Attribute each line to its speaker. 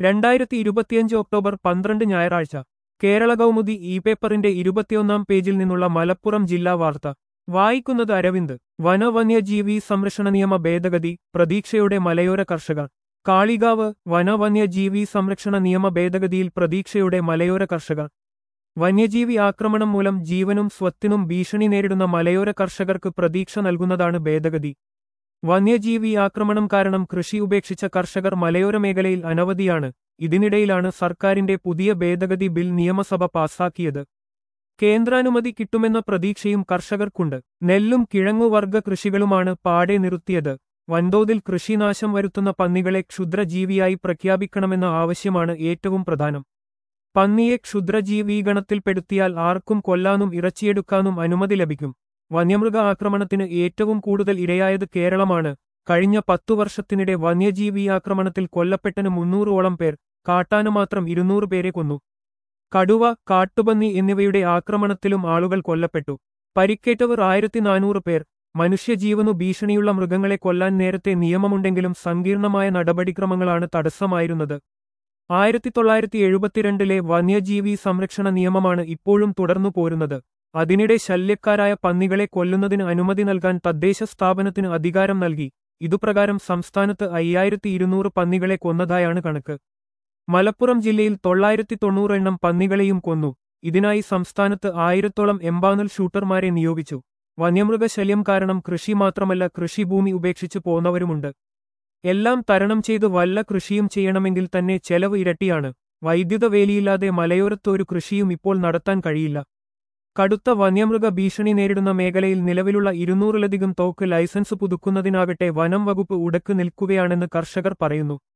Speaker 1: രണ്ടായിരത്തി ഇരുപത്തിയഞ്ച് ഒക്ടോബർ പന്ത്രണ്ട് ഞായറാഴ്ച കേരള കൗമുദി ഇ പേപ്പറിന്റെ ഇരുപത്തിയൊന്നാം പേജിൽ നിന്നുള്ള മലപ്പുറം ജില്ലാ വാർത്ത വായിക്കുന്നത് അരവിന്ദ് വനവന്യജീവി സംരക്ഷണ നിയമ ഭേദഗതി പ്രതീക്ഷയുടെ മലയോര കർഷകർ കാളികാവ് വനവന്യജീവി സംരക്ഷണ നിയമ ഭേദഗതിയിൽ പ്രതീക്ഷയുടെ മലയോര കർഷകർ വന്യജീവി ആക്രമണം മൂലം ജീവനും സ്വത്തിനും ഭീഷണി നേരിടുന്ന മലയോര കർഷകർക്ക് പ്രതീക്ഷ നൽകുന്നതാണ് ഭേദഗതി വന്യജീവി ആക്രമണം കാരണം കൃഷി ഉപേക്ഷിച്ച കർഷകർ മലയോര മേഖലയിൽ അനവധിയാണ് ഇതിനിടയിലാണ് സർക്കാരിന്റെ പുതിയ ഭേദഗതി ബിൽ നിയമസഭ പാസാക്കിയത് കേന്ദ്രാനുമതി കിട്ടുമെന്ന പ്രതീക്ഷയും കർഷകർക്കുണ്ട് നെല്ലും കിഴങ്ങുവർഗ കൃഷികളുമാണ് പാടെ നിർത്തിയത് വൻതോതിൽ കൃഷിനാശം വരുത്തുന്ന പന്നികളെ ക്ഷുദ്രജീവിയായി പ്രഖ്യാപിക്കണമെന്ന ആവശ്യമാണ് ഏറ്റവും പ്രധാനം പന്നിയെ ക്ഷുദ്രജീവീഗണത്തിൽപ്പെടുത്തിയാൽ ആർക്കും കൊല്ലാനും ഇറച്ചിയെടുക്കാനും അനുമതി ലഭിക്കും വന്യമൃഗ ആക്രമണത്തിന് ഏറ്റവും കൂടുതൽ ഇരയായത് കേരളമാണ് കഴിഞ്ഞ പത്തു വർഷത്തിനിടെ വന്യജീവി ആക്രമണത്തിൽ കൊല്ലപ്പെട്ടന് മുന്നൂറോളം പേർ കാട്ടാന മാത്രം ഇരുന്നൂറ് പേരെ കൊന്നു കടുവ കാട്ടുപന്നി എന്നിവയുടെ ആക്രമണത്തിലും ആളുകൾ കൊല്ലപ്പെട്ടു പരിക്കേറ്റവർ ആയിരത്തി നാനൂറ് പേർ മനുഷ്യജീവനു ഭീഷണിയുള്ള മൃഗങ്ങളെ കൊല്ലാൻ നേരത്തെ നിയമമുണ്ടെങ്കിലും സങ്കീർണമായ നടപടിക്രമങ്ങളാണ് തടസ്സമായിരുന്നത് ആയിരത്തി തൊള്ളായിരത്തി എഴുപത്തിരണ്ടിലെ വന്യജീവി സംരക്ഷണ നിയമമാണ് ഇപ്പോഴും തുടർന്നു പോരുന്നത് അതിനിടെ ശല്യക്കാരായ പന്നികളെ കൊല്ലുന്നതിന് അനുമതി നൽകാൻ തദ്ദേശ സ്ഥാപനത്തിന് അധികാരം നൽകി ഇതുപ്രകാരം സംസ്ഥാനത്ത് അയ്യായിരത്തി ഇരുന്നൂറ് പന്നികളെ കൊന്നതായാണ് കണക്ക് മലപ്പുറം ജില്ലയിൽ തൊള്ളായിരത്തി തൊണ്ണൂറ് എണ്ണം പന്നികളെയും കൊന്നു ഇതിനായി സംസ്ഥാനത്ത് ആയിരത്തോളം എംബാനൽ ഷൂട്ടർമാരെ നിയോഗിച്ചു വന്യമൃഗശല്യം കാരണം കൃഷി മാത്രമല്ല കൃഷിഭൂമി ഉപേക്ഷിച്ചു പോന്നവരുമുണ്ട് എല്ലാം തരണം ചെയ്ത് വല്ല കൃഷിയും ചെയ്യണമെങ്കിൽ തന്നെ ചെലവ് ഇരട്ടിയാണ് വൈദ്യുത വേലിയില്ലാതെ മലയോരത്ത് ഒരു കൃഷിയും ഇപ്പോൾ നടത്താൻ കഴിയില്ല കടുത്ത വന്യമൃഗ ഭീഷണി നേരിടുന്ന മേഖലയിൽ നിലവിലുള്ള ഇരുന്നൂറിലധികം തോക്ക് ലൈസൻസ് പുതുക്കുന്നതിനാകട്ടെ വനം വകുപ്പ് ഉടക്ക് നിൽക്കുകയാണെന്ന് കർഷകർ പറയുന്നു